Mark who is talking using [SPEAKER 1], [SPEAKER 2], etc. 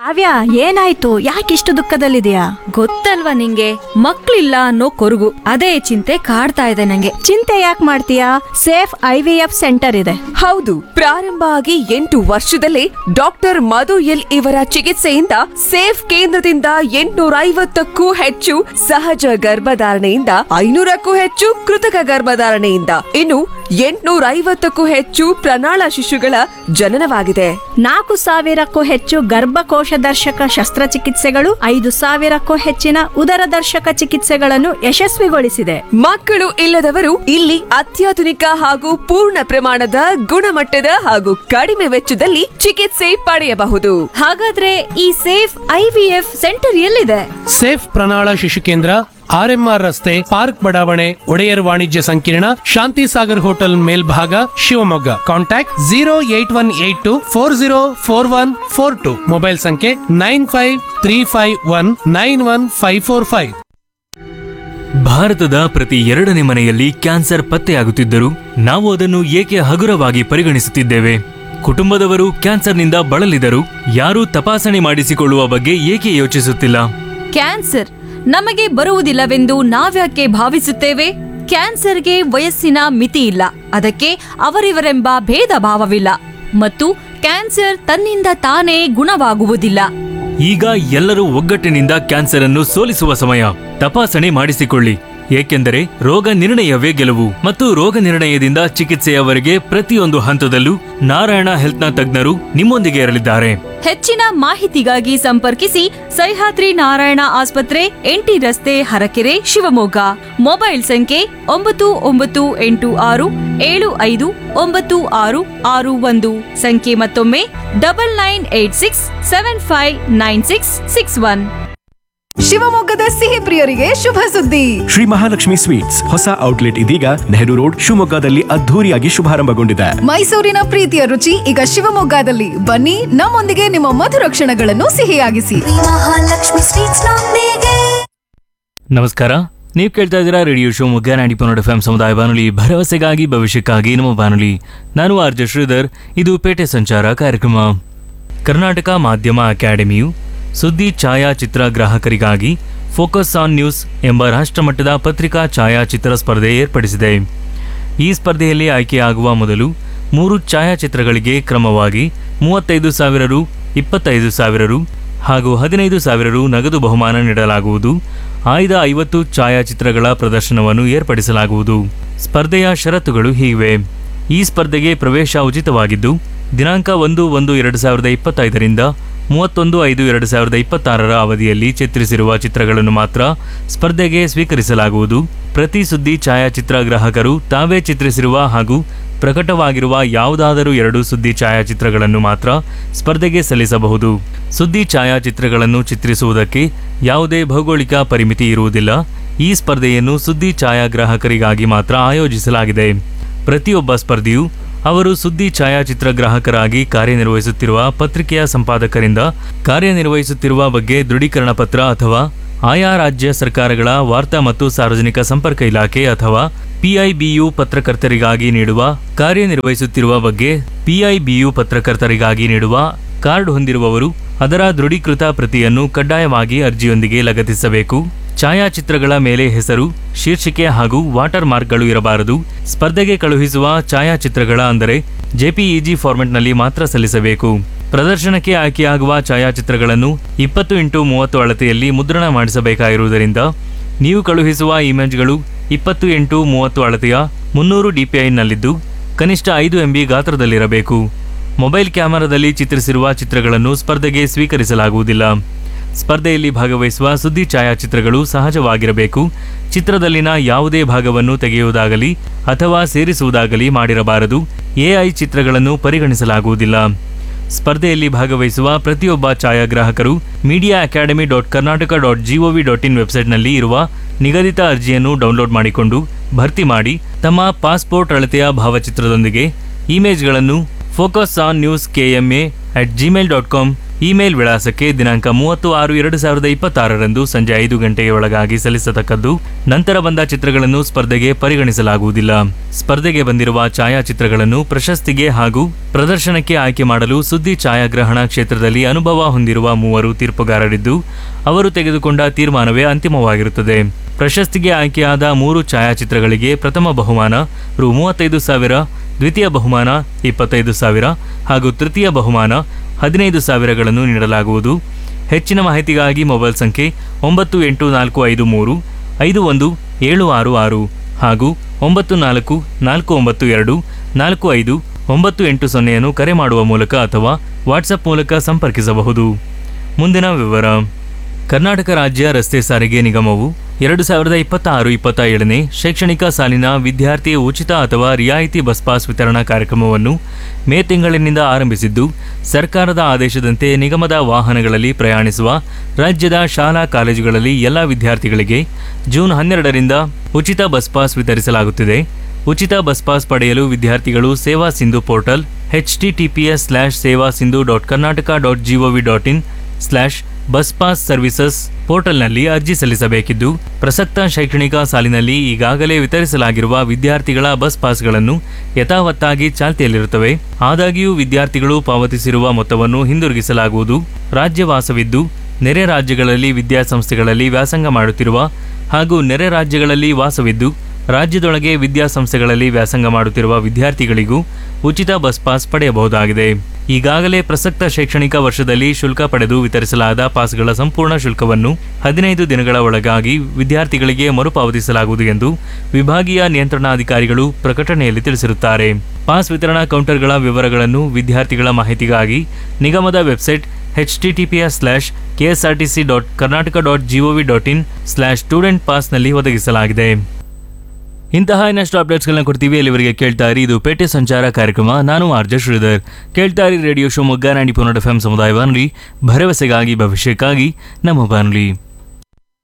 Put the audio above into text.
[SPEAKER 1] ಕಾವ್ಯ ಏನಾಯ್ತು ಯಾಕಿಷ್ಟು ದುಃಖದಲ್ಲಿದೆಯಾ
[SPEAKER 2] ಗೊತ್ತಲ್ವಾ ನಿಂಗೆ ಮಕ್ಳಿಲ್ಲ ಅನ್ನೋ ಕೊರಗು ಅದೇ ಚಿಂತೆ ಕಾಡ್ತಾ ಇದೆ ನಂಗೆ
[SPEAKER 1] ಚಿಂತೆ ಯಾಕೆ ಮಾಡ್ತೀಯಾ Safe I V F centre ಇದೆ
[SPEAKER 3] ಹೌದು ಪ್ರಾರಂಭ ಆಗಿ ಎಂಟು ವರ್ಷದಲ್ಲೇ ಡಾಕ್ಟರ್ ಮಧು ಎಲ್ ಇವರ ಚಿಕಿತ್ಸೆಯಿಂದ ಸೇಫ್ ಕೇಂದ್ರದಿಂದ ಎಂಟುನೂರ ಐವತ್ತಕ್ಕೂ ಹೆಚ್ಚು ಸಹಜ ಗರ್ಭಧಾರಣೆಯಿಂದ ಐನೂರಕ್ಕೂ ಹೆಚ್ಚು ಕೃತಕ ಗರ್ಭಧಾರಣೆಯಿಂದ ಇನ್ನು ಎಂಟುನೂರ ಐವತ್ತಕ್ಕೂ ಹೆಚ್ಚು ಪ್ರಣಾಳ ಶಿಶುಗಳ ಜನನವಾಗಿದೆ
[SPEAKER 1] ನಾಲ್ಕು ಸಾವಿರಕ್ಕೂ ಹೆಚ್ಚು ಗರ್ಭಕೋಶ ದರ್ಶಕ ಶಸ್ತ್ರಚಿಕಿತ್ಸೆಗಳು ಐದು ಸಾವಿರಕ್ಕೂ ಹೆಚ್ಚಿನ ಉದರ ದರ್ಶಕ ಚಿಕಿತ್ಸೆಗಳನ್ನು ಯಶಸ್ವಿಗೊಳಿಸಿದೆ
[SPEAKER 3] ಮಕ್ಕಳು ಇಲ್ಲದವರು ಇಲ್ಲಿ ಅತ್ಯಾಧುನಿಕ ಹಾಗೂ ಪೂರ್ಣ ಪ್ರಮಾಣದ ಗುಣಮಟ್ಟದ ಹಾಗೂ ಕಡಿಮೆ ವೆಚ್ಚದಲ್ಲಿ ಚಿಕಿತ್ಸೆ ಪಡೆಯಬಹುದು
[SPEAKER 2] ಹಾಗಾದ್ರೆ ಈ Safe I V F centre ಎಲ್ಲಿದೆ
[SPEAKER 4] ಸೇಫ್ ಪ್ರಣಾಳ ಶಿಶು ಕೇಂದ್ರ ಆರ್ಎಂಆರ್ ರಸ್ತೆ ಪಾರ್ಕ್ ಬಡಾವಣೆ ಒಡೆಯರ್ ವಾಣಿಜ್ಯ ಸಂಕೀರ್ಣ ಶಾಂತಿ ಸಾಗರ್ ಹೋಟೆಲ್ ಮೇಲ್ಭಾಗ Shivamogga contact zero eight one eight two four zero four one four two mobile ಸಂಖ್ಯೆ nine five three five one nine one five four five
[SPEAKER 5] ಭಾರತದ ಪ್ರತಿ ಎರಡನೇ ಮನೆಯಲ್ಲಿ ಕ್ಯಾನ್ಸರ್ ಪತ್ತೆಯಾಗುತ್ತಿದ್ದರೂ ನಾವು ಅದನ್ನು ಏಕೆ ಹಗುರವಾಗಿ ಪರಿಗಣಿಸುತ್ತಿದ್ದೇವೆ ಕುಟುಂಬದವರು ಕ್ಯಾನ್ಸರ್ನಿಂದ ಬಳಲಿದರು ಯಾರೂ ತಪಾಸಣೆ ಮಾಡಿಸಿಕೊಳ್ಳುವ ಬಗ್ಗೆ ಏಕೆ ಯೋಚಿಸುತ್ತಿಲ್ಲ
[SPEAKER 2] ಕ್ಯಾನ್ಸರ್ ನಮಗೆ ಬರುವುದಿಲ್ಲವೆಂದು ನಾವ್ಯಾಕೆ ಭಾವಿಸುತ್ತೇವೆ ಕ್ಯಾನ್ಸರ್ಗೆ ವಯಸ್ಸಿನ ಮಿತಿ ಇಲ್ಲ ಅದಕ್ಕೆ ಅವರಿವರೆಂಬ ಭೇದ ಭಾವವಿಲ್ಲ ಮತ್ತು ಕ್ಯಾನ್ಸರ್ ತನ್ನಿಂದ ತಾನೇ ಗುಣವಾಗುವುದಿಲ್ಲ
[SPEAKER 5] ಈಗ ಎಲ್ಲರೂ ಒಗ್ಗಟ್ಟಿನಿಂದ ಕ್ಯಾನ್ಸರ್ ಅನ್ನು ಸೋಲಿಸುವ ಸಮಯ ತಪಾಸಣೆ ಮಾಡಿಸಿಕೊಳ್ಳಿ ಏಕೆಂದರೆ ರೋಗ ನಿರ್ಣಯವೇ ಗೆಲುವು ಮತ್ತು ರೋಗ ನಿರ್ಣಯದಿಂದ ಚಿಕಿತ್ಸೆಯವರೆಗೆ ಪ್ರತಿಯೊಂದು ಹಂತದಲ್ಲೂ ನಾರಾಯಣ ಹೆಲ್ತ್ನ ತಜ್ಞರು ನಿಮ್ಮೊಂದಿಗೆ ಇರಲಿದ್ದಾರೆ
[SPEAKER 2] ಹೆಚ್ಚಿನ ಮಾಹಿತಿಗಾಗಿ ಸಂಪರ್ಕಿಸಿ ಸಹ್ಯಾದ್ರಿ ನಾರಾಯಣ ಆಸ್ಪತ್ರೆ ಎಂಟಿ ರಸ್ತೆ ಹರಕೆರೆ ಶಿವಮೊಗ್ಗ ಮೊಬೈಲ್ ಸಂಖ್ಯೆ ಒಂಬತ್ತು ಒಂಬತ್ತು ಎಂಟು ಆರು ಏಳು ಐದು ಒಂಬತ್ತು ಆರು ಆರು ಒಂದು ಸಂಖ್ಯೆ ಮತ್ತೊಮ್ಮೆ double nine eight six seven five nine six six one
[SPEAKER 6] ಶಿವಮೊಗ್ಗದ ಸಿಹಿ ಪ್ರಿಯರಿಗೆ ಶುಭ ಸುದ್ದಿ
[SPEAKER 7] ಶ್ರೀ ಮಹಾಲಕ್ಷ್ಮಿ ಸ್ವೀಟ್ಸ್ ಹೊಸ ಔಟ್ಲೆಟ್ ಇದೀಗ ನೆಹರು ರೋಡ್ ಶಿವಮೊಗ್ಗದಲ್ಲಿ ಅದ್ಧೂರಿಯಾಗಿ ಶುಭಾರಂಭಗೊಂಡಿದೆ
[SPEAKER 6] ಮೈಸೂರಿನ ಪ್ರೀತಿಯ ರುಚಿ ಈಗ ಶಿವಮೊಗ್ಗದಲ್ಲಿ ಬನ್ನಿ ನಮ್ಮೊಂದಿಗೆ ನಿಮ್ಮ ಮಧುರ ಕ್ಷಣಗಳನ್ನು ಸಿಹಿಯಾಗಿಸಿ
[SPEAKER 8] ಮಹಾಲಕ್ಷ್ಮಿ ಸ್ವೀಟ್ಸ್ ನೊಂದಿಗೆ
[SPEAKER 5] ನಮಸ್ಕಾರ ನೀವು ಕೇಳ್ತಾ ಇದ್ದೀರಾ ರೇಡಿಯೋ ಶಿವಮೊಗ್ಗ ನಾಡಿ ಪನ್ನಡ ಎಫ್ ಸಮುದಾಯ ಬಾನುಲಿ ಭರವಸೆಗಾಗಿ ಭವಿಷ್ಯಕ್ಕಾಗಿ ನಮ್ಮ ಬಾನುಲಿ ನಾನು ಆರ್ ಜೆ ಶ್ರೀಧರ್ ಇದು ಪೇಟೆ ಸಂಚಾರ ಕಾರ್ಯಕ್ರಮ ಕರ್ನಾಟಕ ಮಾಧ್ಯಮ ಅಕಾಡೆಮಿಯು ಸುದ್ದಿ ಛಾಯಾಚಿತ್ರ ಗ್ರಾಹಕರಿಗಾಗಿ ಫೋಕಸ್ ಆನ್ ನ್ಯೂಸ್ ಎಂಬ ರಾಷ್ಟ್ರಮಟ್ಟದ ಪತ್ರಿಕಾ ಛಾಯಾಚಿತ್ರ ಸ್ಪರ್ಧೆ ಏರ್ಪಡಿಸಿದೆ ಈ ಸ್ಪರ್ಧೆಯಲ್ಲಿ ಆಯ್ಕೆಯಾಗುವ ಮೊದಲು ಮೂರು ಛಾಯಾಚಿತ್ರಗಳಿಗೆ ಕ್ರಮವಾಗಿ ಮೂವತ್ತೈದು ಸಾವಿರ ರು ಇಪ್ಪತ್ತೈದು ಸಾವಿರ ರು ಹಾಗೂ ಹದಿನೈದು ಸಾವಿರ ರು ನಗದು ಬಹುಮಾನ ನೀಡಲಾಗುವುದು ಆಯ್ದ ಐವತ್ತು ಛಾಯಾಚಿತ್ರಗಳ ಪ್ರದರ್ಶನವನ್ನು ಏರ್ಪಡಿಸಲಾಗುವುದು ಸ್ಪರ್ಧೆಯ ಷರತ್ತುಗಳು ಹೀಗಿವೆ ಈ ಸ್ಪರ್ಧೆಗೆ ಪ್ರವೇಶ ಉಚಿತವಾಗಿದ್ದು ದಿನಾಂಕ ಒಂದು ಒಂದು ಎರಡು ಸಾವಿರದ ಇಪ್ಪತ್ತೈದರಿಂದ ಮೂವತ್ತೊಂದು ಐದು ಎರಡು ಸಾವಿರದ ಇಪ್ಪತ್ತಾರರ ಅವಧಿಯಲ್ಲಿ ಚಿತ್ರಿಸಿರುವ ಚಿತ್ರಗಳನ್ನು ಮಾತ್ರ ಸ್ಪರ್ಧೆಗೆ ಸ್ವೀಕರಿಸಲಾಗುವುದು ಪ್ರತಿ ಸುದ್ದಿ ಛಾಯಾಚಿತ್ರ ಗ್ರಾಹಕರು ತಾವೇ ಚಿತ್ರಿಸಿರುವ ಹಾಗೂ ಪ್ರಕಟವಾಗಿರುವ ಯಾವುದಾದರೂ ಎರಡು ಸುದ್ದಿ ಛಾಯಾಚಿತ್ರಗಳನ್ನು ಮಾತ್ರ ಸ್ಪರ್ಧೆಗೆ ಸಲ್ಲಿಸಬಹುದು ಸುದ್ದಿ ಛಾಯಾಚಿತ್ರಗಳನ್ನು ಚಿತ್ರಿಸುವುದಕ್ಕೆ ಯಾವುದೇ ಭೌಗೋಳಿಕ ಪರಿಮಿತಿ ಇರುವುದಿಲ್ಲ ಈ ಸ್ಪರ್ಧೆಯನ್ನು ಸುದ್ದಿ ಛಾಯಾಗ್ರಾಹಕರಿಗಾಗಿ ಮಾತ್ರ ಆಯೋಜಿಸಲಾಗಿದೆ ಪ್ರತಿಯೊಬ್ಬ ಸ್ಪರ್ಧಿಯು ಅವರು ಸುದ್ದಿ ಛಾಯಾಚಿತ್ರ ಗ್ರಾಹಕರಾಗಿ ಕಾರ್ಯನಿರ್ವಹಿಸುತ್ತಿರುವ ಪತ್ರಿಕೆಯ ಸಂಪಾದಕರಿಂದ ಕಾರ್ಯನಿರ್ವಹಿಸುತ್ತಿರುವ ಬಗ್ಗೆ ದೃಢೀಕರಣ ಪತ್ರ ಅಥವಾ ಆಯಾ ರಾಜ್ಯ ಸರ್ಕಾರಗಳ ವಾರ್ತಾ ಮತ್ತು ಸಾರ್ವಜನಿಕ ಸಂಪರ್ಕ ಇಲಾಖೆ ಅಥವಾ ಪಿಐಬಿಯು ಪತ್ರಕರ್ತರಿಗಾಗಿ ನೀಡುವ ಕಾರ್ಯನಿರ್ವಹಿಸುತ್ತಿರುವ ಬಗ್ಗೆ ಪಿಐಬಿಯು ಪತ್ರಕರ್ತರಿಗಾಗಿ ನೀಡುವ ಕಾರ್ಡ್ ಹೊಂದಿರುವವರು ಅದರ ದೃಢೀಕೃತ ಪ್ರತಿಯನ್ನು ಕಡ್ಡಾಯವಾಗಿ ಅರ್ಜಿಯೊಂದಿಗೆ ಲಗತ್ತಿಸಬೇಕು ಛಾಯಾಚಿತ್ರಗಳ ಮೇಲೆ ಹೆಸರು ಶೀರ್ಷಿಕೆ ಹಾಗೂ ವಾಟರ್ ಮಾರ್ಕ್ಗಳು ಇರಬಾರದು ಸ್ಪರ್ಧೆಗೆ ಕಳುಹಿಸುವ ಛಾಯಾಚಿತ್ರಗಳ ಅಂದರೆ ಜೆಪಿಇಜಿ ಫಾರ್ಮೆಟ್ನಲ್ಲಿ ಮಾತ್ರ ಸಲ್ಲಿಸಬೇಕು ಪ್ರದರ್ಶನಕ್ಕೆ ಆಯ್ಕೆಯಾಗುವ ಛಾಯಾಚಿತ್ರಗಳನ್ನು ಇಪ್ಪತ್ತು ಇಂಟು ಮೂವತ್ತು ಅಳತೆಯಲ್ಲಿ ಮುದ್ರಣ ಮಾಡಿಸಬೇಕಾಗಿರುವುದರಿಂದ ನೀವು ಕಳುಹಿಸುವ ಇಮೇಜ್ಗಳು ಇಪ್ಪತ್ತು ಎಂಟು ಮೂವತ್ತು ಅಳತೆಯ ಮುನ್ನೂರು ಡಿಪಿಐನಲ್ಲಿದ್ದು ಕನಿಷ್ಠ ಐದು ಎಂಬಿ ಗಾತ್ರದಲ್ಲಿರಬೇಕು ಮೊಬೈಲ್ ಕ್ಯಾಮೆರಾದಲ್ಲಿ ಚಿತ್ರಿಸಿರುವ ಚಿತ್ರಗಳನ್ನು ಸ್ಪರ್ಧೆಗೆ ಸ್ವೀಕರಿಸಲಾಗುವುದಿಲ್ಲ ಸ್ಪರ್ಧೆಯಲ್ಲಿ ಭಾಗವಹಿಸುವ ಸುದ್ದಿ ಛಾಯಾಚಿತ್ರಗಳು ಸಹಜವಾಗಿರಬೇಕು ಚಿತ್ರದಲ್ಲಿನ ಯಾವುದೇ ಭಾಗವನ್ನು ತೆಗೆಯುವುದಾಗಲಿ ಅಥವಾ ಸೇರಿಸುವುದಾಗಲಿ ಮಾಡಿರಬಾರದು ಎಐ ಚಿತ್ರಗಳನ್ನು ಪರಿಗಣಿಸಲಾಗುವುದಿಲ್ಲ ಸ್ಪರ್ಧೆಯಲ್ಲಿ ಭಾಗವಹಿಸುವ ಪ್ರತಿಯೊಬ್ಬ ಛಾಯಾಗ್ರಾಹಕರು media academy dot Karnataka dot G O V dot in ವೆಬ್ಸೈಟ್ನಲ್ಲಿ ಇರುವ ನಿಗದಿತ ಅರ್ಜಿಯನ್ನು ಡೌನ್ಲೋಡ್ ಮಾಡಿಕೊಂಡು ಭರ್ತಿ ಮಾಡಿ ತಮ್ಮ ಪಾಸ್ಪೋರ್ಟ್ ಅಳತೆಯ ಭಾವಚಿತ್ರದೊಂದಿಗೆ ಇಮೇಜ್ಗಳನ್ನು focus on news K M A at Gmail dot com email ವಿಳಾಸಕ್ಕೆ ದಿನಾಂಕ ಮೂವತ್ತು ಆರು ಎರಡು ಸಾವಿರದ ಇಪ್ಪತ್ತಾರರಂದು ಸಂಜೆ ಐದು ಗಂಟೆಗೆ ಒಳಗಾಗಿ ಸಲ್ಲಿಸತಕ್ಕದ್ದು ನಂತರ ಬಂದ ಚಿತ್ರಗಳನ್ನು ಸ್ಪರ್ಧೆಗೆ ಪರಿಗಣಿಸಲಾಗುವುದಿಲ್ಲ ಸ್ಪರ್ಧೆಗೆ ಬಂದಿರುವ ಛಾಯಾಚಿತ್ರಗಳನ್ನು ಪ್ರಶಸ್ತಿಗೆ ಹಾಗೂ ಪ್ರದರ್ಶನಕ್ಕೆ ಆಯ್ಕೆ ಮಾಡಲು ಸುದ್ದಿ ಛಾಯಾಗ್ರಹಣ ಕ್ಷೇತ್ರದಲ್ಲಿ ಅನುಭವ ಹೊಂದಿರುವ ಮೂವರು ತೀರ್ಪುಗಾರರಿದ್ದು ಅವರು ತೆಗೆದುಕೊಂಡ ತೀರ್ಮಾನವೇ ಅಂತಿಮವಾಗಿರುತ್ತದೆ ಪ್ರಶಸ್ತಿಗೆ ಆಯ್ಕೆಯಾದ ಮೂರು ಛಾಯಾಚಿತ್ರಗಳಿಗೆ ಪ್ರಥಮ ಬಹುಮಾನ ರು ಮೂವತ್ತೈದು ಸಾವಿರ ದ್ವಿತೀಯ ಬಹುಮಾನ ಇಪ್ಪತ್ತೈದು ಸಾವಿರ ಹಾಗೂ ತೃತೀಯ ಬಹುಮಾನ ಹದಿನೈದು ಸಾವಿರಗಳನ್ನು ನೀಡಲಾಗುವುದು ಹೆಚ್ಚಿನ ಮಾಹಿತಿಗಾಗಿ ಮೊಬೈಲ್ ಸಂಖ್ಯೆ ಒಂಬತ್ತು ಎಂಟು ನಾಲ್ಕು ಐದು ಮೂರು ಐದು ಒಂದು ಏಳು ಆರು ಆರು ಹಾಗೂ ಒಂಬತ್ತು ನಾಲ್ಕು ನಾಲ್ಕು ಒಂಬತ್ತು ಎರಡು ನಾಲ್ಕು ಐದು ಒಂಬತ್ತು ಎಂಟು ಸೊನ್ನೆಯನ್ನು ಕರೆ ಮಾಡುವ ಮೂಲಕ ಅಥವಾ ವಾಟ್ಸಪ್ ಮೂಲಕ ಸಂಪರ್ಕಿಸಬಹುದು ಮುಂದಿನ ವಿವರ ಕರ್ನಾಟಕ ರಾಜ್ಯ ರಸ್ತೆ ಸಾರಿಗೆ ನಿಗಮವು ಎರಡು ಸಾವಿರದ ಇಪ್ಪತ್ತಾರು ಇಪ್ಪತ್ತ ಏಳನೇ ಶೈಕ್ಷಣಿಕ ಸಾಲಿನ ವಿದ್ಯಾರ್ಥಿ ಉಚಿತ ಅಥವಾ ರಿಯಾಯಿತಿ ಬಸ್ ಪಾಸ್ ವಿತರಣಾ ಕಾರ್ಯಕ್ರಮವನ್ನು ಮೇ ತಿಂಗಳಿನಿಂದ ಆರಂಭಿಸಿದ್ದು ಸರ್ಕಾರದ ಆದೇಶದಂತೆ ನಿಗಮದ ವಾಹನಗಳಲ್ಲಿ ಪ್ರಯಾಣಿಸುವ ರಾಜ್ಯದ ಶಾಲಾ ಕಾಲೇಜುಗಳಲ್ಲಿ ಎಲ್ಲ ವಿದ್ಯಾರ್ಥಿಗಳಿಗೆ ಜೂನ್ ಹನ್ನೆರಡರಿಂದ ಉಚಿತ ಬಸ್ ಪಾಸ್ ವಿತರಿಸಲಾಗುತ್ತಿದೆ ಉಚಿತ ಬಸ್ ಪಾಸ್ ಪಡೆಯಲು ವಿದ್ಯಾರ್ಥಿಗಳು Seva Sindhu portal H T T P S slash Seva Sindhu dot Karnataka dot G O V dot in slash bus pass services ಪೋರ್ಟಲ್ನಲ್ಲಿ ಅರ್ಜಿ ಸಲ್ಲಿಸಬೇಕಿದ್ದು ಪ್ರಸಕ್ತ ಶೈಕ್ಷಣಿಕ ಸಾಲಿನಲ್ಲಿ ಈಗಾಗಲೇ ವಿತರಿಸಲಾಗಿರುವ ವಿದ್ಯಾರ್ಥಿಗಳ ಬಸ್ ಪಾಸ್ಗಳನ್ನು ಯಥಾವತ್ತಾಗಿ ಚಾಲ್ತಿಯಲ್ಲಿರುತ್ತವೆ ಆದಾಗ್ಯೂ ವಿದ್ಯಾರ್ಥಿಗಳು ಪಾವತಿಸಿರುವ ಮೊತ್ತವನ್ನು ಹಿಂದಿರುಗಿಸಲಾಗುವುದು ರಾಜ್ಯವಾಸವಿದ್ದು ನೆರೆ ರಾಜ್ಯಗಳಲ್ಲಿ ವಿದ್ಯಾಸಂಸ್ಥೆಗಳಲ್ಲಿ ವ್ಯಾಸಂಗ ಮಾಡುತ್ತಿರುವ ಹಾಗೂ ನೆರೆ ರಾಜ್ಯಗಳಲ್ಲಿ ವಾಸವಿದ್ದು ರಾಜ್ಯದೊಳಗೆ ವಿದ್ಯಾಸಂಸ್ಥೆಗಳಲ್ಲಿ ವ್ಯಾಸಂಗ ಮಾಡುತ್ತಿರುವ ವಿದ್ಯಾರ್ಥಿಗಳಿಗೂ ಉಚಿತ ಬಸ್ ಪಾಸ್ ಪಡೆಯಬಹುದಾಗಿದೆ ಈಗಾಗಲೇ ಪ್ರಸಕ್ತ ಶೈಕ್ಷಣಿಕ ವರ್ಷದಲ್ಲಿ ಶುಲ್ಕ ಪಡೆದು ವಿತರಿಸಲಾದ ಪಾಸ್ಗಳ ಸಂಪೂರ್ಣ ಶುಲ್ಕವನ್ನು ಹದಿನೈದು ದಿನಗಳ ಒಳಗಾಗಿ ವಿದ್ಯಾರ್ಥಿಗಳಿಗೆ ಮರುಪಾವತಿಸಲಾಗುವುದು ಎಂದು ವಿಭಾಗೀಯ ನಿಯಂತ್ರಣಾಧಿಕಾರಿಗಳು ಪ್ರಕಟಣೆಯಲ್ಲಿ ತಿಳಿಸಿರುತ್ತಾರೆ ಪಾಸ್ ವಿತರಣಾ ಕೌಂಟರ್ಗಳ ವಿವರಗಳನ್ನು ವಿದ್ಯಾರ್ಥಿಗಳ ಮಾಹಿತಿಗಾಗಿ ನಿಗಮದ website H T T P S slash K S R T C dot Karnataka dot G O V dot in slash student ಪಾಸ್ನಲ್ಲಿ ಒದಗಿಸಲಾಗಿದೆ ಇಂತಹ ಇನ್ನಷ್ಟು ಅಪ್ಡೇಟ್ಸ್ಗಳನ್ನ ಕೊಡ್ತೀವಿ ಅಲ್ಲಿವರೆಗೆ ಕೇಳ್ತಾ ಇರಿ ಇದು ಪೇಟೆ ಸಂಚಾರ ಕಾರ್ಯಕ್ರಮ ನಾನು ಆರ್ಜ ಶ್ರೀಧರ್ ಕೇಳ್ತಾ ಇರಿ ರೇಡಿಯೋ ಶಿವಮೊಗ್ಗ ನಾಡಿ ಪುನಡ್ ಎಫ್ ಎಂ ಸಮುದಾಯ ಬಾನುಲಿ ಭರವಸೆಗಾಗಿ ಭವಿಷ್ಯಕ್ಕಾಗಿ ನಮ್ಮ ಬಾನುಲಿ